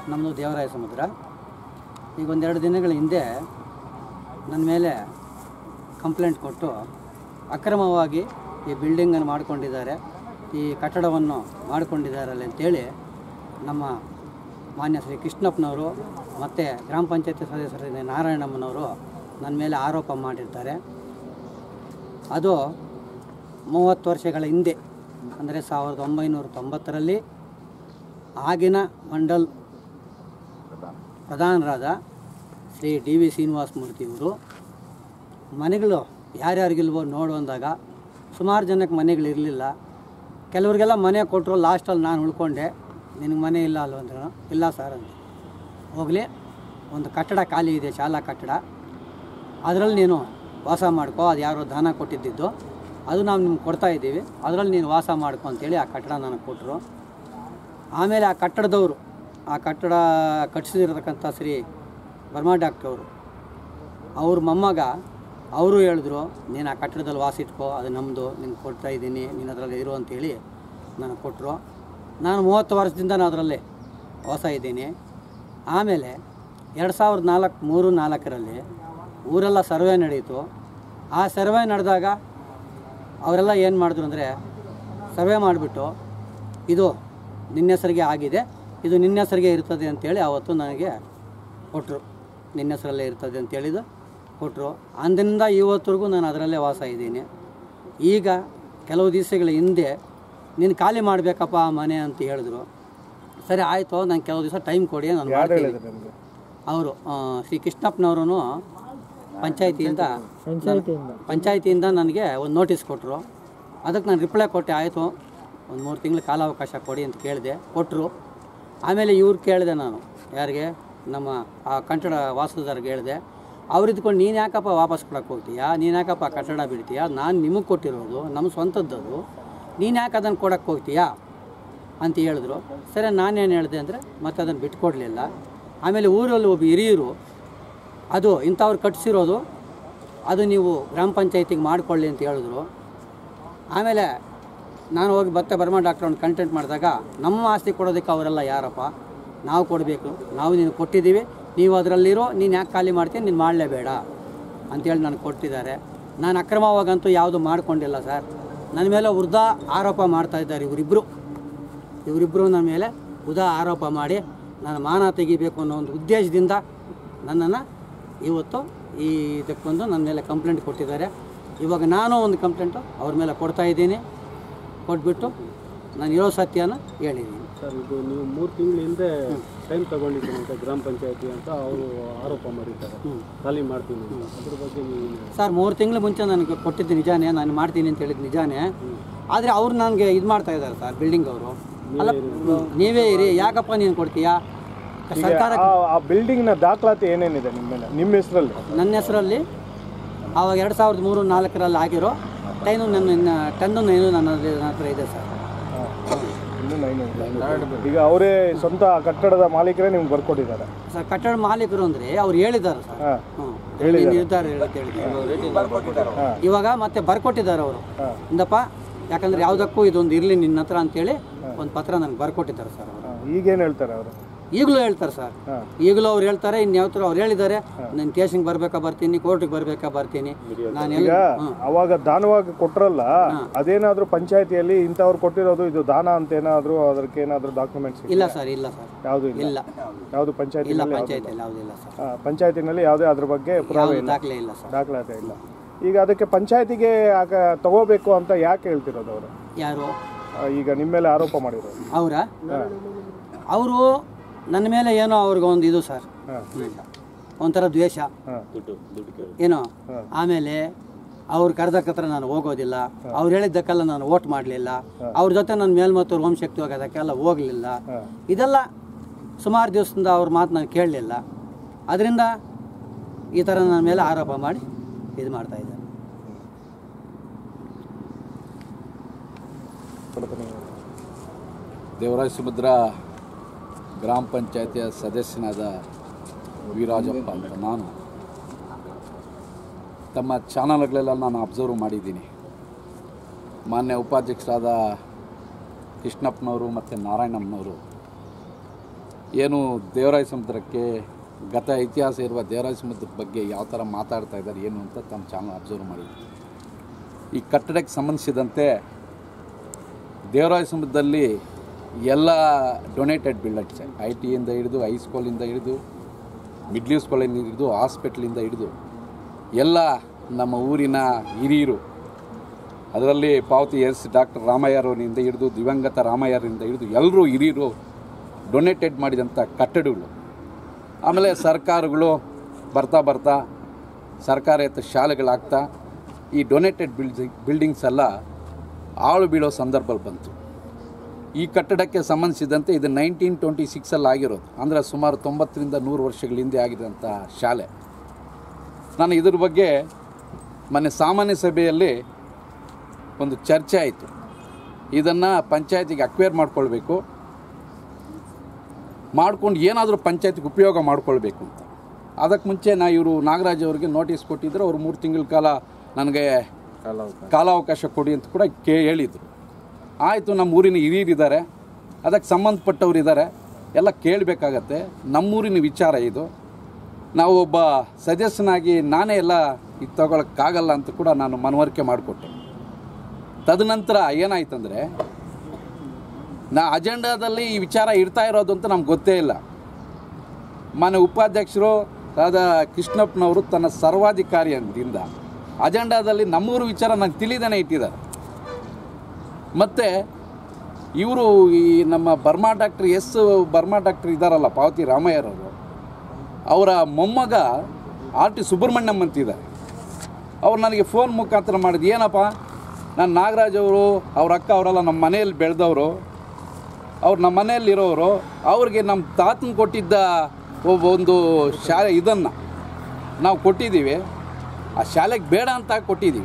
ನಮ್ಮದು ದೇವರಾಯ ಸಮುದ್ರ ಈಗ ಒಂದೆರಡು ದಿನಗಳ ಹಿಂದೆ ನನ್ನ ಮೇಲೆ ಕಂಪ್ಲೇಂಟ್ ಕೊಟ್ಟು ಅಕ್ರಮವಾಗಿ ಈ ಬಿಲ್ಡಿಂಗನ್ನು ಮಾಡಿಕೊಂಡಿದ್ದಾರೆ ಈ ಕಟ್ಟಡವನ್ನು ಮಾಡಿಕೊಂಡಿದ್ದಾರಲ್ಲ ಅಂತೇಳಿ ನಮ್ಮ ಮಾನ್ಯ ಶ್ರೀ ಕೃಷ್ಣಪ್ಪನವರು ಮತ್ತು ಗ್ರಾಮ ಪಂಚಾಯತಿ ಸದಸ್ಯರಾದ ನಾರಾಯಣಮ್ಮನವರು ನನ್ನ ಮೇಲೆ ಆರೋಪ ಮಾಡಿರ್ತಾರೆ ಅದು ಮೂವತ್ತು ವರ್ಷಗಳ ಹಿಂದೆ ಅಂದರೆ ಸಾವಿರದ ಒಂಬೈನೂರ ತೊಂಬತ್ತರಲ್ಲಿ ಆಗಿನ ಮಂಡಲ್ ಪ್ರಧಾನರಾದ ಶ್ರೀ ಡಿ ವಿ ಶ್ರೀನಿವಾಸ ಮೂರ್ತಿಯವರು ಮನೆಗಳು ಯಾರ್ಯಾರಿಗಿಲ್ವೋ ನೋಡು ಅಂದಾಗ ಸುಮಾರು ಜನಕ್ಕೆ ಮನೆಗಳಿರಲಿಲ್ಲ ಕೆಲವ್ರಿಗೆಲ್ಲ ಮನೆ ಕೊಟ್ಟರು ಲಾಸ್ಟಲ್ಲಿ ನಾನು ಉಳ್ಕೊಂಡೆ ನಿನಗೆ ಮನೆ ಇಲ್ಲ ಅಲ್ವ ಅಂದ್ರು ಇಲ್ಲ ಸರ್ ಅಂತ ಹೋಗಲಿ ಒಂದು ಕಟ್ಟಡ ಖಾಲಿ ಇದೆ ಶಾಲಾ ಕಟ್ಟಡ ಅದರಲ್ಲಿ ನೀನು ವಾಸ ಮಾಡ್ಕೋ ಅದು ಯಾರೋ ದಾನ ಕೊಟ್ಟಿದ್ದಿದ್ದು ಅದು ನಾವು ನಿಮ್ಗೆ ಕೊಡ್ತಾ ಇದ್ದೀವಿ ಅದರಲ್ಲಿ ನೀನು ವಾಸ ಮಾಡ್ಕೊ ಅಂತೇಳಿ ಆ ಕಟ್ಟಡ ನನಗೆ ಕೊಟ್ಟರು ಆಮೇಲೆ ಆ ಕಟ್ಟಡದವರು ಆ ಕಟ್ಟಡ ಕಟ್ಟಿಸಿದಿರತಕ್ಕಂಥ ಶ್ರೀ ಬರ್ಮಾ ಡಾಕ್ಟ್ರವರು ಅವ್ರ ಮೊಮ್ಮಗ ಅವರು ಹೇಳಿದ್ರು ನೀನು ಆ ಕಟ್ಟಡದಲ್ಲಿ ವಾಸ ಇಟ್ಕೋ ಅದು ನಮ್ಮದು ನಿನ್ಗೆ ಕೊಡ್ತಾ ಇದ್ದೀನಿ ನೀನು ಅದರಲ್ಲಿ ಇರು ಅಂತೇಳಿ ನನಗೆ ಕೊಟ್ಟರು ನಾನು ಮೂವತ್ತು ವರ್ಷದಿಂದ ನಾನು ಅದರಲ್ಲಿ ವಾಸ ಇದ್ದೀನಿ ಆಮೇಲೆ ಎರಡು ಸಾವಿರದ ನಾಲ್ಕು ಮೂರು ನಾಲ್ಕರಲ್ಲಿ ಊರೆಲ್ಲ ಸರ್ವೆ ನಡೀತು ಆ ಸರ್ವೆ ನಡೆದಾಗ ಅವರೆಲ್ಲ ಏನು ಮಾಡಿದ್ರು ಅಂದರೆ ಸರ್ವೆ ಮಾಡಿಬಿಟ್ಟು ಇದು ನಿನ್ನ ಹೆಸರಿಗೆ ಆಗಿದೆ ಇದು ನಿನ್ನ ಹೆಸರಿಗೆ ಇರ್ತದೆ ಅಂತೇಳಿ ಆವತ್ತು ನನಗೆ ಕೊಟ್ಟರು ನಿನ್ನ ಹೆಸರಲ್ಲೇ ಇರ್ತದೆ ಅಂತೇಳಿದು ಕೊಟ್ಟರು ಅಂದಿನಿಂದ ಇವತ್ತರೆಗೂ ನಾನು ಅದರಲ್ಲೇ ವಾಸ ಇದ್ದೀನಿ ಈಗ ಕೆಲವು ದಿವಸಗಳ ಹಿಂದೆ ನೀನು ಖಾಲಿ ಮಾಡಬೇಕಪ್ಪ ಆ ಮನೆ ಅಂತ ಹೇಳಿದ್ರು ಸರಿ ಆಯಿತು ನಂಗೆ ಕೆಲವು ದಿವಸ ಟೈಮ್ ಕೊಡಿ ನಾನು ಮಾಡ್ತೀನಿ ನಿಮಗೆ ಅವರು ಶ್ರೀ ಕೃಷ್ಣಪ್ಪನವರು ಪಂಚಾಯತಿಯಿಂದ ಪಂಚಾಯತಿಯಿಂದ ನನಗೆ ಒಂದು ನೋಟಿಸ್ ಕೊಟ್ಟರು ಅದಕ್ಕೆ ನಾನು ರಿಪ್ಲೈ ಕೊಟ್ಟೆ ಆಯಿತು ಒಂದು ಮೂರು ತಿಂಗಳು ಕಾಲಾವಕಾಶ ಕೊಡಿ ಅಂತ ಕೇಳಿದೆ ಕೊಟ್ಟರು ಆಮೇಲೆ ಇವ್ರು ಕೇಳಿದೆ ನಾನು ಯಾರಿಗೆ ನಮ್ಮ ಆ ಕಟ್ಟಡ ವಾಸದಾರಿಗೆ ಹೇಳಿದೆ ಅವ್ರು ಇದ್ಕೊಂಡು ನೀನು ಯಾಕಪ್ಪ ವಾಪಸ್ ಕೊಡೋಕೆ ಹೋಗ್ತೀಯಾ ನೀನು ಯಾಕಪ್ಪ ಕಟ್ಟಡ ಬಿಡ್ತೀಯಾ ನಾನು ನಿಮಗೆ ಕೊಟ್ಟಿರೋದು ನಮ್ಮ ಸ್ವಂತದ್ದದು ನೀನು ಯಾಕೆ ಅದನ್ನು ಕೊಡೋಕ್ಕೆ ಹೋಗ್ತೀಯಾ ಅಂತ ಹೇಳಿದ್ರು ಸರಿ ನಾನೇನು ಹೇಳಿದೆ ಅಂದರೆ ಮತ್ತೆ ಅದನ್ನು ಬಿಟ್ಕೊಡ್ಲಿಲ್ಲ ಆಮೇಲೆ ಊರಲ್ಲಿ ಒಬ್ಬ ಹಿರಿಯರು ಅದು ಇಂಥವ್ರು ಕಟ್ಟಿಸಿರೋದು ಅದು ನೀವು ಗ್ರಾಮ ಪಂಚಾಯತಿಗೆ ಮಾಡಿಕೊಳ್ಳಿ ಅಂತ ಹೇಳಿದ್ರು ಆಮೇಲೆ ನಾನು ಹೋಗಿ ಮತ್ತೆ ಬರ್ಮ ಡಾಕ್ಟರ್ ಒಂದು ಕಂಟೆಂಟ್ ಮಾಡಿದಾಗ ನಮ್ಮ ಆಸ್ತಿ ಕೊಡೋದಕ್ಕೆ ಅವರೆಲ್ಲ ಯಾರಪ್ಪ ನಾವು ಕೊಡಬೇಕು ನಾವು ನೀನು ಕೊಟ್ಟಿದ್ದೀವಿ ನೀವು ಅದರಲ್ಲಿರೋ ನೀನು ಯಾಕೆ ಖಾಲಿ ಮಾಡ್ತೀನಿ ನೀನು ಮಾಡಲೇಬೇಡ ಅಂತೇಳಿ ನನಗೆ ಕೊಟ್ಟಿದ್ದಾರೆ ನಾನು ಅಕ್ರಮವಾಗಂತೂ ಯಾವುದು ಮಾಡಿಕೊಂಡಿಲ್ಲ ಸರ್ ನನ್ನ ಮೇಲೆ ವೃದ್ಧ ಆರೋಪ ಮಾಡ್ತಾ ಇದ್ದಾರೆ ಇವರಿಬ್ಬರು ಇವರಿಬ್ಬರು ನನ್ನ ಮೇಲೆ ಉದಾ ಆರೋಪ ಮಾಡಿ ನನ್ನ ಮಾನ ತೆಗಿಬೇಕು ಅನ್ನೋ ಒಂದು ಉದ್ದೇಶದಿಂದ ನನ್ನನ್ನು ಇವತ್ತು ಈ ಇದಕ್ಕೊಂದು ನನ್ನ ಮೇಲೆ ಕಂಪ್ಲೇಂಟ್ ಕೊಟ್ಟಿದ್ದಾರೆ ಇವಾಗ ನಾನು ಒಂದು ಕಂಪ್ಲೇಂಟು ಅವ್ರ ಮೇಲೆ ಕೊಡ್ತಾ ಇದ್ದೀನಿ ಕೊಟ್ಬಿಟ್ಟು ನಾನು ಇರೋ ಸತ್ಯನ ಹೇಳಿದ್ದೀನಿ ಸರ್ ಇದು ನೀವು ಮೂರು ತಿಂಗಳ ಹಿಂದೆ ಟೈಮ್ ತಗೊಂಡಿದ್ದೀನಿ ಅಂತ ಗ್ರಾಮ ಪಂಚಾಯತಿ ಅಂತ ಅವರು ಆರೋಪ ಮಾಡಿದ್ದಾರೆ ಖಾಲಿ ಮಾಡ್ತೀನಿ ಅಂತ. ಅದ್ರ ಬಗ್ಗೆ ನೀವು ಏನು ಹೇಳ್ತೀರಾ? ಸರ್ ಮೂರು ತಿಂಗಳು ಮುಂಚೆ ನನಗೆ ಕೊಟ್ಟಿದ್ದು ನಿಜಾನೇ ನಾನು ಮಾಡ್ತೀನಿ ಅಂತ ಹೇಳಿದ್ದು ನಿಜಾನೇ ಆದರೆ ಅವ್ರು ನನಗೆ ಇದು ಮಾಡ್ತಾ ಇದ್ದಾರೆ ಸರ್ ಬಿಲ್ಡಿಂಗ್ ಅವರು ಅಲ್ಲ ನೀವೇ ಇರಿ ಯಾಕಪ್ಪ ನೀನು ಕೊಡ್ತೀಯಾ ಸರ್ಕಾರ ಆ ಆ ಬಿಲ್ಡಿಂಗ್ನ ದಾಖಲಾತಿ ಏನೇನಿದೆ ನಿಮ್ಮ ಮೇಲೆ ನಿಮ್ಮ ಹೆಸರಲ್ಲಿ ನನ್ನ ಹೆಸರಲ್ಲಿ ಆವಾಗ ಎರಡು ಸಾವಿರದ ಮೂರು ನಾಲ್ಕರಲ್ಲಿ ಆಗಿರೋ ಟೈನು ನನ್ನ ಟೆನ್ನು ನೈನು ನನ್ನ ನನ್ನ ಹತ್ರ ಇದೆ ಸರ್ ಇನ್ನೂ ನೈನ್ ಈಗ ಅವರೇ ಸ್ವಂತ ಕಟ್ಟಡದ ಮಾಲೀಕರೇ ನಿಮ್ಗೆ ಬರ್ಕೊಟ್ಟಿದ್ದಾರೆ ಸರ್ ಕಟ್ಟಡ ಮಾಲೀಕರು ಅಂದರೆ ಅವ್ರು ಹೇಳಿದ್ದಾರೆ ಸರ್ ಹಾಂ ಹ್ಞೂ ನಿರ್ಧಾರ ಅಂತ ಹೇಳಿದ್ದಾರೆ ಹಾಂ ಇವಾಗ ಮತ್ತೆ ಬರ್ಕೊಟ್ಟಿದ್ದಾರೆ ಅವರು ಹಾಂ ಇಂದಪ್ಪ ಯಾಕಂದ್ರೆ ಯಾವುದಕ್ಕೂ ಇದೊಂದು ಇರಲಿ ನಿನ್ನ ಹತ್ರ ಅಂತೇಳಿ ಒಂದು ಪತ್ರ ನನಗೆ ಬರ್ಕೊಟ್ಟಿದ್ದಾರೆ ಸರ್ ಅವರು ಹಾಂ ಈಗೇನು ಹೇಳ್ತಾರೆ ಅವರು ಈಗಲೂ ಹೇಳ್ತಾರೆ ಸರ್ ಹಾಂ ಈಗಲೂ ಅವ್ರು ಹೇಳ್ತಾರೆ ಇನ್ನು ಯಾವ ಥರ ಅವ್ರು ಹೇಳಿದ್ದಾರೆ ನಾನು ಸ್ಟೇಷನ್ಗೆ ಬರ್ಬೇಕಾ ಬರ್ತೀನಿ ಕೋರ್ಟಿಗೆ ಬರ್ಬೇಕಾ ಬರ್ತೀನಿ ನಾನು ಎಲ್ಲ ಈಗ ಹ್ಞೂ ಅವಾಗ ದಾನವಾಗಿ ಕೊಟ್ರಲ್ಲ ಅದೇನಾದ್ರೂ ಪಂಚಾಯತಿಯಲ್ಲಿ ಇಂಥವ್ರು ಕೊಟ್ಟಿರೋದು ಇದು ದಾನ ಅಂತ ಏನಾದ್ರು ಅದಕ್ಕೆ ಏನಾದ್ರು ಡಾಕ್ಯುಮೆಂಟ್ಸ್ ಇಲ್ಲ ಸರ್ ಇಲ್ಲ ಸರ್ ಯಾವುದು ಇಲ್ಲ ಇಲ್ಲ ಯಾವುದು ಪಂಚಾಯತಿ ಇಲ್ಲ ಪಂಚಾಯತಿಯಲ್ಲಿ ಯಾವುದಿಲ್ಲ ಸರ್ ಪಂಚಾಯತಿನಲ್ಲಿ ಯಾವುದೇ ಅದ್ರ ಬಗ್ಗೆ ಪುರಾವೆ ಯಾವುದು ದಾಖಲೆ ಇಲ್ಲ ಸರ್ ದಾಖಲಾತಿ ಇಲ್ಲ ಈಗ ಅದಕ್ಕೆ ಪಂಚಾಯತಿಗೆ ಆಗ ತಗೋಬೇಕು ಅಂತ ಯಾಕೆ ಹೇಳ್ತಿರೋದು ಅವರು ಯಾರು ಈಗ ನಿಮ್ಮ ಮೇಲೆ ಆರೋಪ ಮಾಡಿರೋದು ಅವರ ಅವರು ನನ್ನ ಮೇಲೆ ಏನೋ ಅವ್ರಿಗೆ ಒಂದು ಇದು ಸರ್ ಹಾಂ ಒಂಥರ ದ್ವೇಷ ಹಾಂ ದುಡ್ಡು ದುಡ್ಡು ಕೇಳಿ ಏನೋ ಹಾಂ. ಆಮೇಲೆ ಅವ್ರು ಕರೆದಕ್ಕತ್ರ ನಾನು ಹೋಗೋದಿಲ್ಲ ಅವ್ರು ಹೇಳಿದ್ದಕ್ಕೆಲ್ಲ ನಾನು ವೋಟ್ ಮಾಡಲಿಲ್ಲ ಅವ್ರ ಜೊತೆ ನನ್ನ ಮೇಲ್ಮತ್ತೂರು ವಂಶಕ್ತಿ ಹೋಗೋದಕ್ಕೆಲ್ಲ ಹೋಗಲಿಲ್ಲ ಹಾಂ ಇದೆಲ್ಲ ಸುಮಾರು ದಿವಸದಿಂದ ಅವ್ರ ಮಾತು ನಾನು ಕೇಳಲಿಲ್ಲ ಅದರಿಂದ ಈ ಥರ ನನ್ನ ಮೇಲೆ ಆರೋಪ ಮಾಡಿ ಇದು ಮಾಡ್ತಾ ಇದ್ದಾರೆ ದೇವರಾಜ ಸುಭದ್ರ ಗ್ರಾಮ ಪಂಚಾಯತಿಯ ಸದಸ್ಯನಾದ ವೀರಾಜಪ್ಪ ಅಂತ ನಾನು ತಮ್ಮ ಚಾನಲ್ಗಳೆಲ್ಲ ನಾನು ಅಬ್ಸರ್ವ್ ಮಾಡಿದ್ದೀನಿ ಮಾನ್ಯ ಉಪಾಧ್ಯಕ್ಷರಾದ ಕೃಷ್ಣಪ್ಪನವರು ಮತ್ತು ನಾರಾಯಣಮ್ಮನವರು ಏನು ದೇವರಾಯ ಸಮುದ್ರಕ್ಕೆ ಗತ ಇತಿಹಾಸ ಇರುವ ದೇವರಾಯ ಸಮುದ್ರದ ಬಗ್ಗೆ ಯಾವ ಥರ ಮಾತಾಡ್ತಾ ಇದ್ದಾರೆ ಏನು ಅಂತ ತಮ್ಮ ಚಾನಲ್ ಅಬ್ಸರ್ವ್ ಮಾಡಿದ್ವಿ ಈ ಕಟ್ಟಡಕ್ಕೆ ಸಂಬಂಧಿಸಿದಂತೆ ದೇವರಾಯ ಸಮುದ್ರದಲ್ಲಿ ಎಲ್ಲ ಡೊನೇಟೆಡ್ ಬಿಲ್ಡರ್ಸ್ ಐ ಟಿಯಿಂದ ಹಿಡಿದು ಹೈಸ್ಕೂಲಿಂದ ಹಿಡಿದು ಮಿಡ್ಲ್ ಸ್ಕೂಲಿಂದ ಹಿಡಿದು ಹಾಸ್ಪಿಟ್ಲಿಂದ ಹಿಡಿದು ಎಲ್ಲ ನಮ್ಮ ಊರಿನ ಹಿರಿಯರು ಅದರಲ್ಲಿ ಪಾವತಿ ಎಸ್ ಡಾಕ್ಟರ್ ರಾಮಯ್ಯರವರಿಂದ ಹಿಡಿದು ದಿವಂಗತ ರಾಮಯ್ಯರಿಂದ ಹಿಡಿದು ಎಲ್ಲರೂ ಹಿರಿಯರು ಡೊನೇಟೆಡ್ ಮಾಡಿದಂಥ ಕಟ್ಟಡಗಳು ಆಮೇಲೆ ಸರ್ಕಾರಗಳು ಬರ್ತಾ ಬರ್ತಾ ಸರ್ಕಾರೇತರ ಶಾಲೆಗಳಾಗ್ತಾ ಈ ಡೊನೇಟೆಡ್ ಬಿಲ್ಡಿಂಗ್ ಬಿಲ್ಡಿಂಗ್ಸ್ ಎಲ್ಲ ಆಳು ಬೀಳೋ ಸಂದರ್ಭದಲ್ಲಿ ಬಂತು ಈ ಕಟ್ಟಡಕ್ಕೆ ಸಂಬಂಧಿಸಿದಂತೆ ಇದು ನೈನ್ಟೀನ್ ಟ್ವೆಂಟಿ ಸಿಕ್ಸಲ್ಲಿ ಆಗಿರೋದು ಅಂದರೆ ಸುಮಾರು ತೊಂಬತ್ತರಿಂದ ನೂರು ವರ್ಷಗಳ ಹಿಂದೆ ಆಗಿರೋಂಥ ಶಾಲೆ ನಾನು ಇದ್ರ ಬಗ್ಗೆ ಮೊನ್ನೆ ಸಾಮಾನ್ಯ ಸಭೆಯಲ್ಲಿ ಒಂದು ಚರ್ಚೆ ಆಯಿತು ಇದನ್ನು ಪಂಚಾಯತಿಗೆ ಅಕ್ವೇರ್ ಮಾಡ್ಕೊಳ್ಬೇಕು ಮಾಡ್ಕೊಂಡು ಏನಾದರೂ ಪಂಚಾಯತಿಗೆ ಉಪಯೋಗ ಮಾಡ್ಕೊಳ್ಬೇಕು ಅಂತ ಅದಕ್ಕೆ ಮುಂಚೆ ನಾ ಇವರು ನಾಗರಾಜ್ ಅವರಿಗೆ ನೋಟಿಸ್ ಕೊಟ್ಟಿದ್ದರು ಅವ್ರು ಮೂರು ತಿಂಗಳ ಕಾಲ ನನಗೆ ಕಾಲಾವಕಾಶ ಕೊಡಿ ಅಂತ ಕೂಡ ಕೇ ಹೇಳಿದರು ಆಯಿತು ನಮ್ಮ ಊರಿನ ಹಿರಿಯರಿದ್ದಾರೆ ಅದಕ್ಕೆ ಸಂಬಂಧಪಟ್ಟವ್ರು ಇದ್ದಾರೆ ಎಲ್ಲ ಕೇಳಬೇಕಾಗತ್ತೆ ನಮ್ಮೂರಿನ ವಿಚಾರ ಇದು ನಾವು ಒಬ್ಬ ಸದಸ್ಯನಾಗಿ ನಾನೇ ಎಲ್ಲ ಇದು ತಗೊಳಕ್ಕಾಗಲ್ಲ ಅಂತ ಕೂಡ ನಾನು ಮನವರಿಕೆ ಮಾಡಿಕೊಟ್ಟೆ ತದನಂತರ ಏನಾಯ್ತಂದರೆ ನಾ ಅಜೆಂಡಾದಲ್ಲಿ ಈ ವಿಚಾರ ಇರ್ತಾ ಇರೋದು ಅಂತ ನಮ್ಗೆ ಗೊತ್ತೇ ಇಲ್ಲ ಮಾನ್ಯ ಉಪಾಧ್ಯಕ್ಷರು ಆದ ಕೃಷ್ಣಪ್ಪನವರು ತನ್ನ ಸರ್ವಾಧಿಕಾರಿಯಿಂದ ಅಜೆಂಡಾದಲ್ಲಿ ನಮ್ಮೂರು ವಿಚಾರ ನಂಗೆ ತಿಳಿದೇನೆ ಇಟ್ಟಿದ್ದಾರೆ ಮತ್ತು ಇವರು ಈ ನಮ್ಮ Burma doctor S Burma doctor ಇದ್ದಾರಲ್ಲ ಪಾವತಿ ರಾಮಯ್ಯರವರು ಅವರ ಮೊಮ್ಮಗ ಆರ್ ಟಿ ಸುಬ್ರಹ್ಮಣ್ಯಂ ಅಂತಿದ್ದಾರೆ ಅವ್ರು ನನಗೆ ಫೋನ್ ಮುಖಾಂತರ ಮಾಡಿದ್ದು ಏನಪ್ಪ ನಾನು ನಾಗರಾಜ್ ಅವರು ಅವ್ರ ಅಕ್ಕ ಅವರೆಲ್ಲ ನಮ್ಮ ಮನೆಯಲ್ಲಿ ಬೆಳೆದವರು ಅವ್ರು ನಮ್ಮ ಮನೆಯಲ್ಲಿರೋರು ಅವ್ರಿಗೆ ನಮ್ಮ ತಾತನ ಕೊಟ್ಟಿದ್ದ ಒಬ್ಬ ಒಂದು ಶಾಲೆ ಇದನ್ನು ನಾವು ಕೊಟ್ಟಿದ್ದೀವಿ ಆ ಶಾಲೆಗೆ ಬೇಡ ಅಂತ ಕೊಟ್ಟಿದ್ದೀವಿ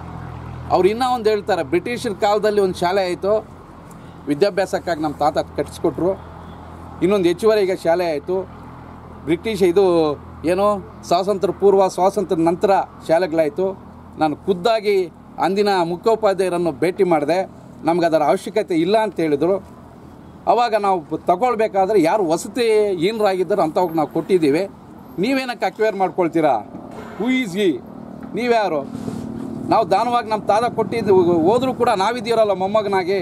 ಅವ್ರು ಇನ್ನೂ ಒಂದು ಹೇಳ್ತಾರೆ ಬ್ರಿಟಿಷರ ಕಾಲದಲ್ಲಿ ಒಂದು ಶಾಲೆ ಆಯಿತು ವಿದ್ಯಾಭ್ಯಾಸಕ್ಕಾಗಿ ನಮ್ಮ ತಾತ ಕಟ್ಟಿಸ್ಕೊಟ್ರು ಇನ್ನೊಂದು ಹೆಚ್ಚುವರಿಗೆ ಶಾಲೆ ಆಯಿತು ಬ್ರಿಟಿಷ್ ಇದು ಏನು ಸ್ವಾತಂತ್ರ್ಯ ಪೂರ್ವ ಸ್ವಾತಂತ್ರ್ಯ ನಂತರ ಶಾಲೆಗಳಾಯಿತು ನಾನು ಖುದ್ದಾಗಿ ಅಂದಿನ ಮುಖ್ಯೋಪಾಧ್ಯಾಯರನ್ನು ಭೇಟಿ ಮಾಡಿದೆ ನಮ್ಗೆ ಅದರ ಅವಶ್ಯಕತೆ ಇಲ್ಲ ಅಂತ ಹೇಳಿದರು ಅವಾಗ ನಾವು ತಗೊಳ್ಬೇಕಾದ್ರೆ ಯಾರು ವಸತಿ ಏನರಾಗಿದ್ದಾರೋ ಅಂಥವ್ರಿಗೆ ನಾವು ಕೊಟ್ಟಿದ್ದೀವಿ ನೀವೇನಕ್ಕೆ ಅಕ್ವೇರ್ ಮಾಡ್ಕೊಳ್ತೀರಾ ಹೂ ಈಸ್ ಈ ನೀವ್ಯಾರು ನಾವು ದಾನವಾಗಿ ನಮ್ಮ ತಾತ ಕೊಟ್ಟಿದ್ದು ಹೋದರೂ ಕೂಡ ನಾವಿದ್ದೀರಲ್ಲ ಮೊಮ್ಮಗನಾಗಿ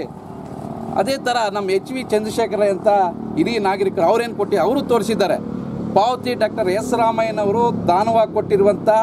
ಅದೇ ಥರ ನಮ್ಮ ಎಚ್ ವಿ ಚಂದ್ರಶೇಖರ ಅಂತ ಹಿರಿಯ ನಾಗರಿಕರು ಅವ್ರೇನು ಕೊಟ್ಟು ಅವರು ತೋರಿಸಿದ್ದಾರೆ ಪಾವತಿ ಡಾಕ್ಟರ್ ಎಸ್ ರಾಮಯ್ಯನವರು ದಾನವಾಗಿ ಕೊಟ್ಟಿರುವಂತಹ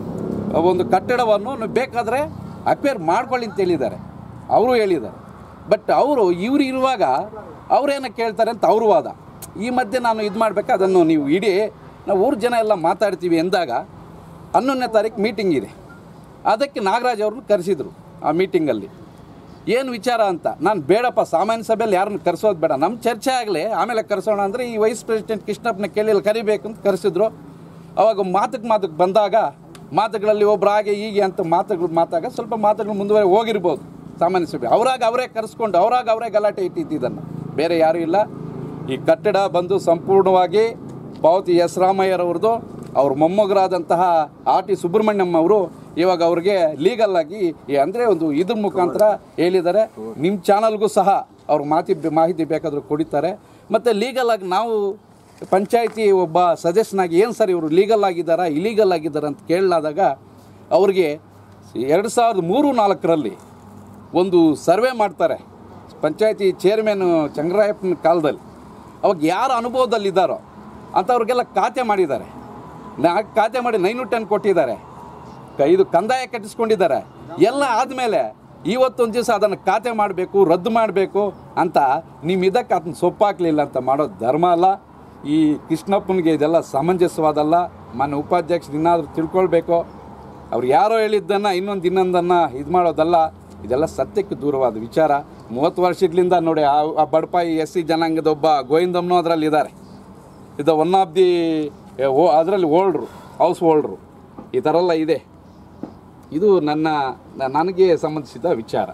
ಒಂದು ಕಟ್ಟಡವನ್ನು ನೀವು ಬೇಕಾದರೆ ಅಕ್ವೇರ್ ಮಾಡ್ಕೊಳ್ಳಿ ಅಂತ ಹೇಳಿದ್ದಾರೆ ಅವರು ಹೇಳಿದ್ದಾರೆ ಬಟ್ ಅವರು ಇವರು ಇರುವಾಗ ಅವರೇನ ಕೇಳ್ತಾರೆ ಅಂತ ಅವ್ರ ವಾದ ಈ ಮಧ್ಯೆ ನಾನು ಇದು ಮಾಡಬೇಕು ಅದನ್ನು ನೀವು ಇಡೀ ನಾವು ಊರು ಜನ ಎಲ್ಲ ಮಾತಾಡ್ತೀವಿ ಎಂದಾಗ ಹನ್ನೊಂದನೇ ತಾರೀಕು ಮೀಟಿಂಗ್ ಇದೆ ಅದಕ್ಕೆ ನಾಗರಾಜ್ ಅವ್ರನ್ನ ಕರೆಸಿದ್ರು ಆ ಮೀಟಿಂಗಲ್ಲಿ ಏನು ವಿಚಾರ ಅಂತ ನಾನು ಬೇಡಪ್ಪ ಸಾಮಾನ್ಯ ಸಭೆಯಲ್ಲಿ ಯಾರನ್ನು ಕರೆಸೋದು ಬೇಡ ನಮ್ಮ ಚರ್ಚೆ ಆಗಲಿ ಆಮೇಲೆ ಕರೆಸೋಣ ಅಂದರೆ ಈ ವೈಸ್ ಪ್ರೆಸಿಡೆಂಟ್ ಕೃಷ್ಣಪ್ಪನ ಕೇಳಿ ಕರಿಬೇಕು ಅಂತ ಕರೆಸಿದ್ರು ಅವಾಗ ಮಾತಕ್ಕೆ ಮಾತಕ್ಕೆ ಬಂದಾಗ ಮಾತುಗಳಲ್ಲಿ ಒಬ್ರು ಹಾಗೆ ಹೀಗೆ ಅಂತ ಮಾತುಗಳು ಮಾತಾಗ ಸ್ವಲ್ಪ ಮಾತುಗಳು ಮುಂದುವರೆ ಹೋಗಿರ್ಬೋದು ಸಾಮಾನ್ಯ ಸಭೆ ಅವರಾಗ ಅವರೇ ಕರೆಸ್ಕೊಂಡು ಅವರಾಗ ಅವರೇ ಗಲಾಟೆ ಇಟ್ಟಿದ್ದನ್ನು ಬೇರೆ ಯಾರೂ ಇಲ್ಲ ಈ ಕಟ್ಟಡ ಬಂದು ಸಂಪೂರ್ಣವಾಗಿ ಪಾವತಿ ಎಸ್ ರಾಮಯ್ಯರವ್ರದ್ದು ಅವ್ರ ಮೊಮ್ಮಗರಾದಂತಹ ಆರ್ ಟಿ ಸುಬ್ರಹ್ಮಣ್ಯಂ ಅವರು ಇವಾಗ ಅವ್ರಿಗೆ ಲೀಗಲ್ ಆಗಿ ಈ ಅಂದರೆ ಒಂದು ಇದ್ರ ಮುಖಾಂತರ ಹೇಳಿದ್ದಾರೆ ನಿಮ್ಮ ಚಾನಲ್ಗೂ ಸಹ ಅವ್ರ ಮಾತಿ ಮಾಹಿತಿ ಬೇಕಾದರೂ ಕೊಡಿತಾರೆ ಮತ್ತು ಲೀಗಲ್ ಆಗಿ ನಾವು ಪಂಚಾಯತಿ ಒಬ್ಬ ಸದಸ್ಯನಾಗಿ ಏನು ಸರ್ ಇವರು ಲೀಗಲ್ ಆಗಿದ್ದಾರಾ ಇಲೀಗಲ್ ಆಗಿದ್ದಾರಾ ಅಂತ ಕೇಳಲಾದಾಗ ಅವ್ರಿಗೆ ಎರಡು ಸಾವಿರದ ಮೂರು ನಾಲ್ಕರಲ್ಲಿ ಒಂದು ಸರ್ವೆ ಮಾಡ್ತಾರೆ ಪಂಚಾಯತಿ ಚೇರ್ಮನ್ ಚಂದ್ರಾಯಪ್ಪನ ಕಾಲದಲ್ಲಿ ಅವಾಗ ಯಾರು ಅನುಭವದಲ್ಲಿದ್ದಾರೋ ಅಂಥವ್ರಿಗೆಲ್ಲ ಖಾತೆ ಮಾಡಿದ್ದಾರೆ ನಾ ಖಾತೆ ಮಾಡಿ ನೈನು ಟೆನ್ ಕೊಟ್ಟಿದ್ದಾರೆ ಕ- ಇದು ಕಂದಾಯ ಕಟ್ಟಿಸ್ಕೊಂಡಿದ್ದಾರೆ ಎಲ್ಲ ಆದಮೇಲೆ ಇವತ್ತೊಂದು ದಿವಸ ಅದನ್ನು ಖಾತೆ ಮಾಡಬೇಕು ರದ್ದು ಮಾಡಬೇಕು ಅಂತ ನಿಮ್ಮ ಇದಕ್ಕೆ ಅದನ್ನ ಸೊಪ್ಪಾಕಲಿಲ್ಲ ಅಂತ ಮಾಡೋದು ಧರ್ಮ ಅಲ್ಲ ಈ ಕೃಷ್ಣಪ್ಪನಿಗೆ ಇದೆಲ್ಲ ಸಮಂಜಸವಾದಲ್ಲ ಮಾನ್ಯ ಉಪಾಧ್ಯಕ್ಷರು ಇನ್ನಾದರೂ ತಿಳ್ಕೊಳ್ಬೇಕು ಅವ್ರು ಯಾರೋ ಹೇಳಿದ್ದನ್ನು ಇನ್ನೊಂದು ಇನ್ನೊಂದನ್ನು ಇದು ಮಾಡೋದಲ್ಲ ಇದೆಲ್ಲ ಸತ್ಯಕ್ಕೆ ದೂರವಾದ ವಿಚಾರ ಮೂವತ್ತು ವರ್ಷಗಳಿಂದ ನೋಡಿ ಆ ಆ ಬಡಪಾಯಿ ಎಸ್ ಸಿ ಜನಾಂಗದ ಒಬ್ಬ ಗೋವಿಂದಮ್ಮನೂ ಅದರಲ್ಲಿ ಇದ್ದಾರೆ ಇದು ಒನ್ ಆಫ್ ದಿ ಓ ಅದರಲ್ಲಿ ಓಲ್ಡ್ರು ಹೌಸ್ ಓಲ್ಡ್ರು ಈ ಥರ ಎಲ್ಲ ಇದೆ ಇದು ನನ್ನ ನ- ನನಗೆ ಸಂಬಂಧಿಸಿದ ವಿಚಾರ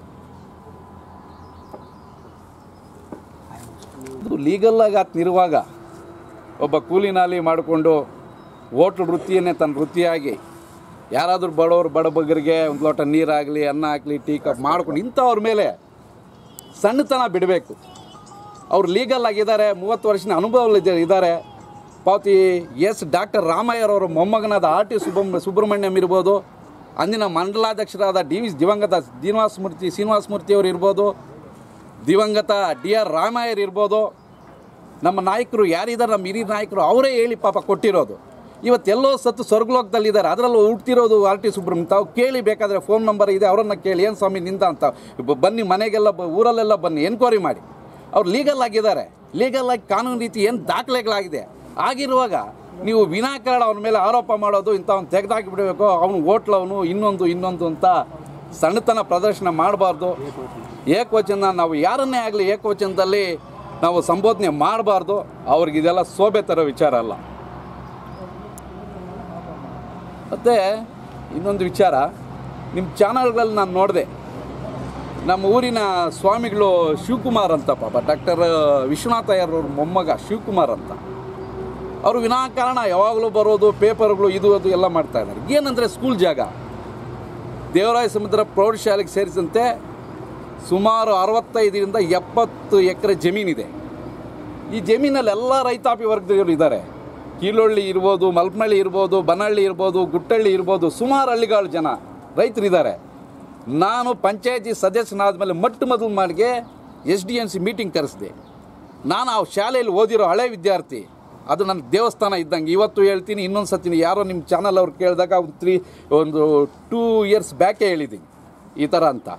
ಇದು ಲೀಗಲ್ಲಾಗಿ ಆತನಿರುವಾಗ ಒಬ್ಬ ಕೂಲಿ ನಾಲಿ ಮಾಡಿಕೊಂಡು ಹೋಟ್ಲ್ ವೃತ್ತಿಯನ್ನೇ ತನ್ನ ವೃತ್ತಿಯಾಗಿ ಯಾರಾದರೂ ಬಡವರು ಬಡಬಗ್ಗರಿಗೆ ಒಂದು ಲೋಟ ನೀರಾಗಲಿ ಅನ್ನ ಹಾಕಲಿ ಟೀ ಕಾಫ್ ಮಾಡ್ಕೊಂಡು ಇಂಥವ್ರ ಮೇಲೆ ಸಣ್ಣತನ ಬಿಡಬೇಕು ಅವ್ರು ಲೀಗಲ್ ಆಗಿದ್ದಾರೆ ಮೂವತ್ತು ವರ್ಷದ ಅನುಭವ ಇದ್ದಾರೆ ಪಾವತಿ ಎಸ್ ಡಾಕ್ಟರ್ ರಾಮಯ್ಯರವರ ಮೊಮ್ಮಗನಾದ ಆರ್ ಟಿ ಸುಬ್ರಹ್ಮ ಸುಬ್ರಹ್ಮಣ್ಯಂ ಇರ್ಬೋದು ಅಂದಿನ ಮಂಡಲಾಧ್ಯಕ್ಷರಾದ ಡಿ ವಿ ದಿವಂಗತ ಶ್ರೀನಿವಾಸ ಮೂರ್ತಿ ಶ್ರೀನಿವಾಸ ಮೂರ್ತಿಯವರು ಇರ್ಬೋದು ದಿವಂಗತ ಡಿ ಆರ್ ರಾಮಯ್ಯರ್ ಇರ್ಬೋದು ನಮ್ಮ ನಾಯಕರು ಯಾರಿದ್ದಾರೆ ನಮ್ಮ ಹಿರಿಯ ನಾಯಕರು ಅವರೇ ಹೇಳಿ ಪಾಪ ಕೊಟ್ಟಿರೋದು ಇವತ್ತೆಲ್ಲೋ ಸತ್ತು ಸ್ವರ್ಗಲೋಕದಲ್ಲಿದ್ದಾರೆ ಅದರಲ್ಲೂ ಹುಡ್ತಿರೋದು ಆರ್ ಟಿ ಸುಬ್ರಹ್ಮಣ್ಯ ತಾವು ಕೇಳಿ ಬೇಕಾದರೆ ಫೋನ್ ನಂಬರ್ ಇದೆ ಅವರನ್ನು ಕೇಳಿ ಏನು ಸ್ವಾಮಿ ನಿಂದ ಅಂತ ಬ- ಬನ್ನಿ ಮನೆಗೆಲ್ಲ ಬ- ಊರಲ್ಲೆಲ್ಲ ಬನ್ನಿ ಎನ್ಕ್ವೈರಿ ಮಾಡಿ ಅವ್ರು ಲೀಗಲ್ ಆಗಿದ್ದಾರೆ ಲೀಗಲ್ ಆಗಿ ಕಾನೂನು ರೀತಿ ಏನು ದಾಖಲೆಗಳಾಗಿದೆ ಆಗಿರುವಾಗ ನೀವು ವಿನಾಕಾರಣ ಅವನ ಮೇಲೆ ಆರೋಪ ಮಾಡೋದು ಇಂಥವ್ನು ತೆಗೆದಾಕಿ ಬಿಡಬೇಕು ಅವನು ಹೋಟ್ಲವನು ಇನ್ನೊಂದು ಇನ್ನೊಂದು ಅಂತ ಸಣ್ಣತನ ಪ್ರದರ್ಶನ ಮಾಡಬಾರ್ದು ಏಕವಚನ ನಾವು ಯಾರನ್ನೇ ಆಗಲಿ ಏಕವಚನದಲ್ಲಿ ನಾವು ಸಂಬೋಧನೆ ಮಾಡಬಾರ್ದು ಅವ್ರಿಗೆ ಇದೆಲ್ಲ ಶೋಭೆ ತರೋ ವಿಚಾರ ಅಲ್ಲ ಮತ್ತು ಇನ್ನೊಂದು ವಿಚಾರ ನಿಮ್ಮ ಚಾನಲ್ಗಳಲ್ಲಿ ನಾನು ನೋಡಿದೆ ನಮ್ಮ ಊರಿನ ಸ್ವಾಮಿಗಳು ಶಿವಕುಮಾರ್ ಅಂತ ಪಾಪ ಡಾಕ್ಟರ್ ವಿಶ್ವನಾಥ ಅವ್ರ ಮೊಮ್ಮಗ ಶಿವಕುಮಾರ್ ಅಂತ ಅವರು ವಿನಾಕಾರಣ ಯಾವಾಗಲೂ ಬರೋದು ಪೇಪರ್ಗಳು ಇದು ಅದು ಎಲ್ಲ ಮಾಡ್ತಾ ಇದ್ದಾರೆ ಏನಂದರೆ ಸ್ಕೂಲ್ ಜಾಗ ದೇವರಾಯ ಸಮುದ್ರ ಪ್ರೌಢಶಾಲೆಗೆ ಸೇರಿದಂತೆ ಸುಮಾರು ಅರವತ್ತೈದರಿಂದ ಎಪ್ಪತ್ತು ಎಕರೆ ಜಮೀನಿದೆ ಈ ಜಮೀನಲ್ಲಿ ಎಲ್ಲ ರೈತಾಪಿ ವರ್ಗದವರು ಇದ್ದಾರೆ ಕೀಲೊಳ್ಳಿ ಇರ್ಬೋದು ಮಲ್ಪನಹಳ್ಳಿ ಇರ್ಬೋದು ಬನಹಳ್ಳಿ ಇರ್ಬೋದು ಗುಟ್ಟಳ್ಳಿ ಇರ್ಬೋದು ಸುಮಾರು ಹಳ್ಳಿಗಾಳು ಜನ ರೈತರಿದ್ದಾರೆ ನಾನು ಪಂಚಾಯತಿ ಸದಸ್ಯನಾದ ಮೇಲೆ ಮೊಟ್ಟ ಮೊದಲು ಮಾಡಿಗೆ S D N C meeting ಕರೆಸಿದೆ ನಾನು ಆ ಶಾಲೆಯಲ್ಲಿ ಓದಿರೋ ಹಳೆ ವಿದ್ಯಾರ್ಥಿ ಅದು ನನ್ನ ದೇವಸ್ಥಾನ ಇದ್ದಂಗೆ ಇವತ್ತು ಹೇಳ್ತೀನಿ ಇನ್ನೊಂದು ಸತಿನಿ ಯಾರೋ ನಿಮ್ಮ ಚಾನಲ್ ಅವ್ರು ಕೇಳಿದಾಗ ಒಂದು ತ್ರೀ ಒಂದು ಟೂ ಇಯರ್ಸ್ ಬ್ಯಾಕೇ ಹೇಳಿದ್ದೀನಿ ಈ ಥರ ಅಂತ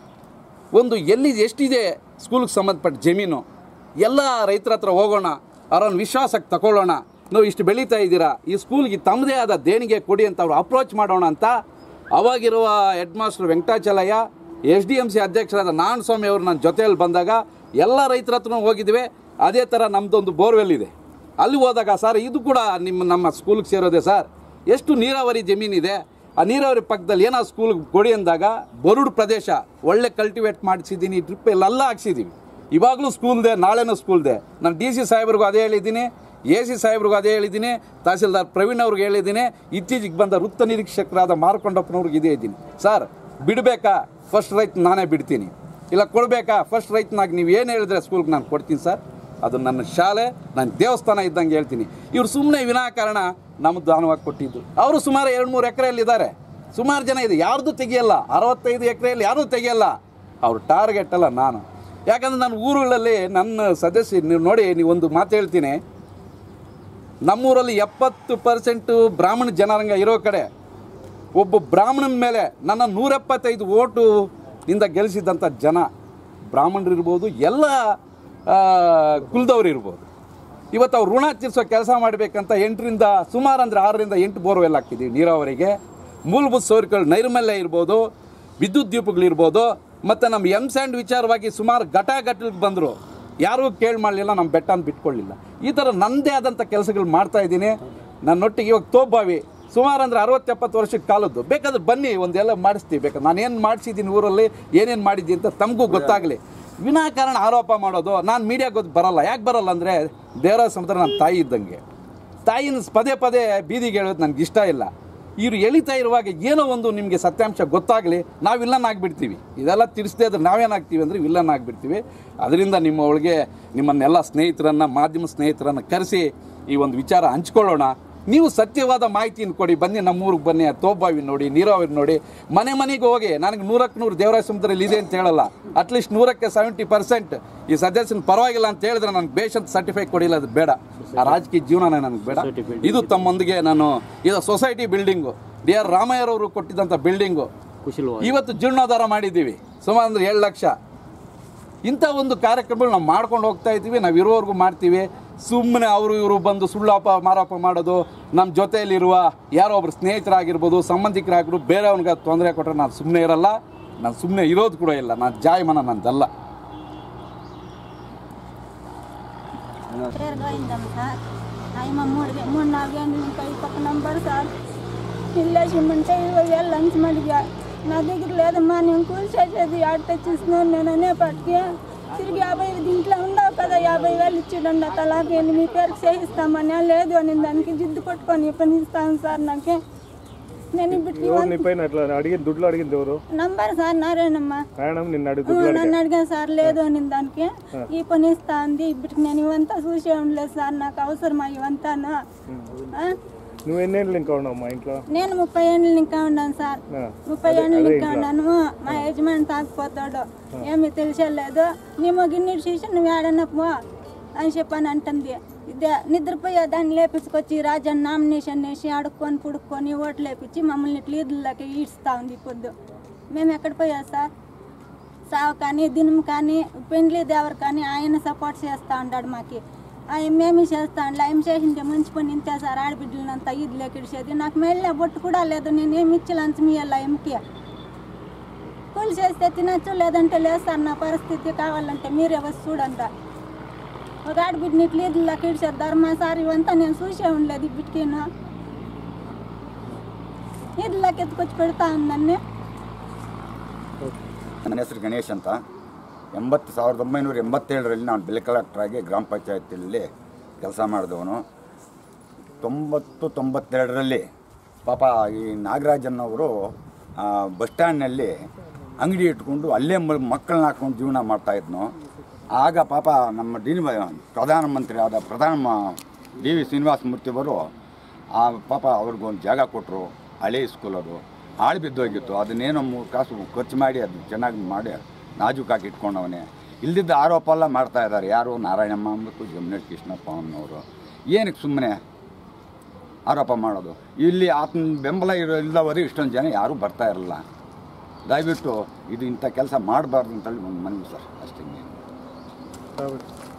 ಒಂದು ಎಲ್ಲಿ ಎಷ್ಟಿದೆ ಸ್ಕೂಲ್ಗೆ ಸಂಬಂಧಪಟ್ಟ ಜಮೀನು ಎಲ್ಲ ರೈತರ ಹತ್ರ ಹೋಗೋಣ ಅವರನ್ನು ವಿಶ್ವಾಸಕ್ಕೆ ತಗೊಳ್ಳೋಣ ನೀವು ಇಷ್ಟು ಬೆಳೀತಾ ಇದ್ದೀರಾ ಈ ಸ್ಕೂಲ್ಗೆ ತಮ್ಮದೇ ಆದ ದೇಣಿಗೆ ಕೊಡಿ ಅಂತ ಅವ್ರು ಅಪ್ರೋಚ್ ಮಾಡೋಣ ಅಂತ ಅವಾಗಿರುವ head master Venkatachalaiah S D M C ಅಧ್ಯಕ್ಷರಾದ ನಾರಾಯಣ ಸ್ವಾಮಿ ಅವರು ನನ್ನ ಜೊತೆಯಲ್ಲಿ ಬಂದಾಗ ಎಲ್ಲ ರೈತರ ಹತ್ರನೂ ಹೋಗಿದ್ವಿ ಅದೇ ಥರ ನಮ್ಮದೊಂದು ಬೋರ್ವೆಲ್ ಇದೆ ಅಲ್ಲಿ ಹೋದಾಗ ಸರ್ ಇದು ಕೂಡ ನಿಮ್ಮ ನಮ್ಮ ಸ್ಕೂಲ್ಗೆ ಸೇರೋದೆ ಸರ್ ಎಷ್ಟು ನೀರಾವರಿ ಜಮೀನಿದೆ ಆ ನೀರಾವರಿ ಪಕ್ಕದಲ್ಲಿ ಏನೋ ಸ್ಕೂಲ್ಗೆ ಕೊಡಿ ಅಂದಾಗ ಬರುಡು ಪ್ರದೇಶ ಒಳ್ಳೆ ಕಲ್ಟಿವೇಟ್ ಮಾಡಿಸಿದ್ದೀನಿ ಡ್ರಿಪ್ ಎಲ್ಲ ಹಾಕ್ಸಿದ್ದೀವಿ ಇವಾಗಲೂ ಸ್ಕೂಲ್ದೆ ನಾಳೆನೂ ಸ್ಕೂಲ್ದೆ ನಾನು ಡಿ ಸಿ ಸಾಹೇಬ್ರಿಗೂ ಅದೇ ಹೇಳಿದ್ದೀನಿ ಎ ಸಿ ಸಾಹೇಬ್ರಿಗೂ ಅದೇ ಹೇಳಿದ್ದೀನಿ ತಹಸೀಲ್ದಾರ್ ಪ್ರವೀಣ್ ಅವ್ರಿಗೆ ಹೇಳಿದ್ದೀನಿ ಇತ್ತೀಚೆಗೆ ಬಂದ ವೃತ್ತ ನಿರೀಕ್ಷಕರಾದ ಮಾರ್ಕೊಂಡಪ್ಪನವ್ರಿಗೆ ಇದೇ ಇದ್ದೀನಿ ಸರ್ ಬಿಡಬೇಕಾ ಫಸ್ಟ್ ರೈಟ್ ನಾನೇ ಬಿಡ್ತೀನಿ ಇಲ್ಲ ಕೊಡಬೇಕಾ ಫಸ್ಟ್ ರೈಟ್ನಾಗ ನೀವು ಏನು ಹೇಳಿದ್ರೆ ಸ್ಕೂಲ್ಗೆ ನಾನು ಕೊಡ್ತೀನಿ ಸರ್ ಅದು ನನ್ನ ಶಾಲೆ ನನ್ನ ದೇವಸ್ಥಾನ ಇದ್ದಂಗೆ ಹೇಳ್ತೀನಿ ಇವ್ರು ಸುಮ್ಮನೆ ವಿನಾಕಾರಣ ನಮ್ಗೆ ದಾನವಾಗಿ ಕೊಟ್ಟಿದ್ದು ಅವರು ಸುಮಾರು ಎರಡು ಮೂರು ಎಕರೆಯಲ್ಲಿದ್ದಾರೆ ಸುಮಾರು ಜನ ಇದೆ ಯಾರ್ದು ತೆಗಿಯಲ್ಲ ಅರವತ್ತೈದು ಎಕರೆಯಲ್ಲಿ ಯಾರೂ ತೆಗಿಯಲ್ಲ ಅವ್ರ ಟಾರ್ಗೆಟ್ ಅಲ್ಲ ನಾನು ಯಾಕಂದ್ರೆ ನನ್ನ ಊರುಗಳಲ್ಲಿ ನನ್ನ ಸದಸ್ಯ ನೀವು ನೋಡಿ ನೀವೊಂದು ಮಾತು ಹೇಳ್ತೀನಿ ನಮ್ಮೂರಲ್ಲಿ ಎಪ್ಪತ್ತು ಪರ್ಸೆಂಟು ಬ್ರಾಹ್ಮಣ ಜನಾಂಗ ಇರೋ ಕಡೆ ಒಬ್ಬ ಬ್ರಾಹ್ಮಣನ ಮೇಲೆ ನನ್ನ ನೂರೆಪ್ಪತ್ತೈದು ಓಟು ಇಂದ ಗೆಲ್ಲಿಸಿದಂಥ ಜನ ಬ್ರಾಹ್ಮಣರು ಇರ್ಬೋದು ಎಲ್ಲ ಆ, ಕುಲದವ್ರು ಇರ್ಬೋದು ಇವತ್ತು ಅವ್ರು ಋಣ ತೀರಿಸೋ ಕೆಲಸ ಮಾಡಬೇಕಂತ ಎಂಟರಿಂದ ಸುಮಾರು ಅಂದರೆ ಆರರಿಂದ ಎಂಟು ಬೋರ್ವೆಲ್ ಹಾಕ್ತಿದ್ದೀವಿ ನೀರಾವರಿಗೆ ಮೂಲಭೂತ ಸೌಕರ್ಯಗಳು ನೈರ್ಮಲ್ಯ ಇರ್ಬೋದು ವಿದ್ಯುತ್ ದೀಪಗಳಿರ್ಬೋದು ಮತ್ತು ನಮ್ಮ ಎಮ್ ಸ್ಯಾಂಡ್ ವಿಚಾರವಾಗಿ ಸುಮಾರು ಘಟಾಘಟಿಗೆ ಬಂದರು ಯಾರೂ ಕೇಳಿ ಮಾಡಲಿಲ್ಲ ನಮ್ಮ ಬೆಟ್ಟನ ಬಿಟ್ಕೊಳ್ಳಿಲ್ಲ ಈ ಥರ ನನ್ನದೇ ಆದಂಥ ಕೆಲಸಗಳು ಮಾಡ್ತಾ ಇದ್ದೀನಿ ನನ್ನೊಟ್ಟಿಗೆ ಇವಾಗ ತೋಬಾವಿ ಸುಮಾರು ಅಂದರೆ ಅರವತ್ತೆಪ್ಪತ್ತು ವರ್ಷಕ್ಕೆ ಕಾಲದ್ದು ಬೇಕಾದ್ರೆ ಬನ್ನಿ ಒಂದೆಲ್ಲ ಮಾಡಿಸ್ತೀವಿ ಬೇಕಾದ್ರೆ ನಾನು ಏನು ಮಾಡಿಸಿದ್ದೀನಿ ಊರಲ್ಲಿ ಏನೇನು ಮಾಡಿದ್ದೀನಿ ಅಂತ ತಮಗೂ ಗೊತ್ತಾಗಲಿ ವಿನಾಕಾರಣ ಆರೋಪ ಮಾಡೋದು ನಾನು ಮೀಡಿಯಾಗೆ ಗೊತ್ತು ಬರಲ್ಲ ಯಾಕೆ ಬರಲ್ಲ ಅಂದರೆ ದೇವರಾಜ ಸಮುದ್ರ ನನ್ನ ತಾಯಿ ಇದ್ದಂಗೆ ತಾಯಿನ ಪದೇ ಪದೇ ಬೀದಿಗೆ ಹೇಳೋದು ನನಗೆ ಇಷ್ಟ ಇಲ್ಲ ಇವ್ರು ಎಳಿತಾ ಇರುವಾಗ ಏನೋ ಒಂದು ನಿಮಗೆ ಸತ್ಯಾಂಶ ಗೊತ್ತಾಗಲಿ ನಾವು ವಿಲ್ಲನ್ ಆಗಿಬಿಡ್ತೀವಿ ಇದೆಲ್ಲ ತಿಳಿಸದೇ ಇದ್ರೆ ನಾವೇನಾಗ್ತೀವಿ ಅಂದರೆ ವಿಲ್ಲನ್ ಆಗಿಬಿಡ್ತೀವಿ ಅದರಿಂದ ನಿಮ್ಮ ಒಳಗೆ ನಿಮ್ಮನ್ನೆಲ್ಲ ಸ್ನೇಹಿತರನ್ನು ಮಾಧ್ಯಮ ಸ್ನೇಹಿತರನ್ನು ಕರೆಸಿ ಈ ಒಂದು ವಿಚಾರ ಹಂಚ್ಕೊಳ್ಳೋಣ ನೀವು ಸತ್ಯವಾದ ಮಾಹಿತಿಯನ್ನು ಕೊಡಿ ಬನ್ನಿ ನಮ್ಮೂರಿಗೆ ಬನ್ನಿ ತೋಬಾವಿ ನೋಡಿ ನೀರಾವರಿ ನೋಡಿ ಮನೆ ಮನೆಗೆ ಹೋಗಿ ನನಗೆ ನೂರಕ್ಕೆ ನೂರು ದೇವರಾಯ ಸಮುದ್ರದಲ್ಲಿ ಇದೆ ಅಂತ ಹೇಳಲ್ಲ ಅಟ್ಲೀಸ್ಟ್ ನೂರಕ್ಕೆ ಸೆವೆಂಟಿ ಪರ್ಸೆಂಟ್ ಈ ಸದಸ್ಯನ ಪರವಾಗಿಲ್ಲ ಅಂತ ಹೇಳಿದ್ರೆ ನನಗೆ ಬೇಷಂತ ಸರ್ಟಿಫೈ ಕೊಡಿಲ್ಲ ಅದು ಬೇಡ ಆ ರಾಜಕೀಯ ಜೀವನನೇ ನನಗೆ ಬೇಡ ಇದು ತಮ್ಮೊಂದಿಗೆ ನಾನು ಇದು ಸೊಸೈಟಿ ಬಿಲ್ಡಿಂಗು ಡಿ ಆರ್ ರಾಮಯ್ಯರವರು ಕೊಟ್ಟಿದ್ದಂಥ ಬಿಲ್ಡಿಂಗು ಕುಶಲವಾಗಿ ಇವತ್ತು ಜೀರ್ಣೋದ್ಧಾರ ಮಾಡಿದ್ದೀವಿ ಸುಮಾರು ಅಂದ್ರೆ ಏಳು ಲಕ್ಷ ಇಂಥ ಒಂದು ಕಾರ್ಯಕ್ರಮಗಳು ನಾವು ಮಾಡ್ಕೊಂಡು ಹೋಗ್ತಾ ಇದ್ದೀವಿ ನಾವು ಇರೋವರೆಗೂ ಮಾಡ್ತೀವಿ ಸುಮ್ಮನೆ ಅವರು ಇವರು ಬಂದು ಸುಳ್ಳಾಪ ಮಾರಾಪ ಮಾಡೋದು ನಮ್ಮ ಜೊತೆಯಲ್ಲಿರುವ ಯಾರೋ ಒಬ್ರು ಸ್ನೇಹಿತರಾಗಿರ್ಬೋದು ಸಂಬಂಧಿಕರಾಗಿರ್ಬೋದು ಬೇರೆಯವ್ನಿಗೆ ತೊಂದರೆ ಕೊಟ್ಟರೆ ನಾನು ಸುಮ್ಮನೆ ಇರಲ್ಲ ನಾನು ಸುಮ್ಮನೆ ಇರೋದು ಕೂಡ ಇಲ್ಲ ನಾನು ಜಾಯಮನ ನಂದಲ್ಲ ప్రేయర్ అయిందాం సార్ అయ్యమ్మ మూడు వే- మూడు నాలుగు గంటలు ఇంకా ఈ పక్క నంబర్ సార్ ఇల్లేసి ఇమ్మంటే ఇరవై వేలు లంచ్ మడిగా నా దగ్గర లేదమ్మా నేను కూలి చేసేది ఆడ తెచ్చిస్తున్నాను నేను అనేపాటికి తిరిగి యాభై దీంట్లో ఉండవు కదా యాభై వేలు ఇచ్చాడండి అలాగే మీ పేరుకి చేయిస్తామని లేదు అని దానికి జిద్దు పట్టుకొని పని ఇస్తాను సార్ నాకే నేను ఇప్పుడు ఎవరు నీ పైన అట్లా అడిగింది దుడ్లు అడిగింది ఎవరు నంబర్ సార్ నారాయణమ్మ నాయనమ్మ నిన్ను అడిగి ఆ, దుడ్లు నన్ను అడిగాను సార్ లేదు అని దానికి ఈ పని ఇస్తా ఉంది ఇప్పుడు నేను ఇవంతా చూసే ఉండలేదు సార్ నాకు అవసరమా ఇవంతాను ఆ? నువ్వు ఎన్నేళ్ళు ఇంకా ఉన్నావు మా ఇంట్లో నేను ముప్పై ఏళ్ళు ఇంకా ఉన్నాను సార్ ఆ. ముప్పై ఏళ్ళు ఇంకా ఉన్నాను మా యజమాని తాగిపోతాడు ఏమీ తెలిసేలేదు నీ మొగిన్ని చూసి నువ్వు ఏడన్నా పో అని చెప్పని అంటుంది ఇదే నిద్రపోయే దాన్ని లేపించుకొచ్చి రాజన్ నామినేషన్ వేసి అడుక్కొని పుడుక్కొని ఓట్లు లేపించి మమ్మల్ని ఇట్లా ఈదుల్లోకి ఈడ్స్తా ఉంది పొద్దు మేము ఎక్కడ పోయా సార్ సావు కానీ దినం కానీ పెండ్లి దేవరు కానీ ఆయన సపోర్ట్ చేస్తూ ఉంటాడు మాకి ఆయన మేమే చేస్తా ఉండే ఆయన చేసింటే ముంచుకొని ఇంతే సార్ ఆడబిడ్డలంతా ఇది లేకిడిసేది నాకు మెల్లే బొట్టు కూడా లేదు నేను ఏమి ఇచ్చి లంచం ఇవ్వాలి ఆయనకి కూలి చేస్తే తినచ్చు లేదంటే లేదు సార్ నా పరిస్థితి కావాలంటే మీరే వచ్చి చూడండి ఒక ఆడబిడ్డని ఇట్లా ఇది లెక్కిడిసారు ధర్మ సార్ ఇవంతా నేను చూసే ఉండలేదు ఈ బిడ్డకిను ఇది లెక్కెత్తుకొచ్చి పెడతా ఉందండి ನನ್ನ ಹೆಸರು ಗಣೇಶ್ ಅಂತ ಎಂಬತ್ತು ಸಾವಿರದ ಒಂಬೈನೂರ ಎಂಬತ್ತೇಳರಲ್ಲಿ ನಾನು ಬಿಲ್ ಕಲೆಕ್ಟ್ರಾಗಿ ಗ್ರಾಮ ಪಂಚಾಯತಿಯಲ್ಲಿ ಕೆಲಸ ಮಾಡಿದವನು ತೊಂಬತ್ತು ತೊಂಬತ್ತೆರಡರಲ್ಲಿ ಪಾಪ ಈ ನಾಗರಾಜನ್ನವರು ಆ, ಬಸ್ ಸ್ಟ್ಯಾಂಡ್ನಲ್ಲಿ ಅಂಗಡಿ ಇಟ್ಕೊಂಡು ಅಲ್ಲೇ ಮ- ಮಕ್ಕಳನ್ನ ಹಾಕೊಂಡು ಜೀವನ ಮಾಡ್ತಾಯಿದ್ನು ಆಗ ಪಾಪ ನಮ್ಮ ಡಿ ಪ್ರಧಾನಮಂತ್ರಿ ಆದ ಪ್ರಧಾನ ಡಿ ವಿ ಶ್ರೀನಿವಾಸ ಮೂರ್ತಿಯವರು ಆ ಪಾಪ ಅವ್ರಿಗೊಂದು ಜಾಗ ಕೊಟ್ಟರು ಹಳೆ ಸ್ಕೂಲ್ ಅದು ಹಾಳು ಬಿದ್ದೋಗಿತ್ತು ಅದನ್ನೇನೋ ಮೂರು ಕಾಸು ಖರ್ಚು ಮಾಡಿ ಅದು ಚೆನ್ನಾಗಿ ಮಾಡಿ ನಾಜೂಕಾಗಿ ಇಟ್ಕೊಂಡವನೇ ಇಲ್ದಿದ್ದ ಆರೋಪ ಎಲ್ಲ ಮಾಡ್ತಾ ಇದ್ದಾರೆ ಯಾರು ನಾರಾಯಣಮ್ಮ ಅಂಬೇಕು ಜಮುನೇಶ್ ಕೃಷ್ಣಪ್ಪ ಅನ್ನೋರು ಏನಕ್ಕೆ ಸುಮ್ಮನೆ ಆರೋಪ ಮಾಡೋದು ಇಲ್ಲಿ ಆತನ ಬೆಂಬಲ ಇರೋ ಇಲ್ಲದವರು ಇಷ್ಟೊಂದು ಜನ ಯಾರೂ ಬರ್ತಾ ಇರಲ್ಲ ದಯವಿಟ್ಟು ಇದು ಇಂಥ ಕೆಲಸ ಮಾಡಬಾರ್ದು ಅಂತೇಳಿ ಒಂದು ಮನವಿ ಸರ್ ಅಷ್ಟೇ కాబట్టి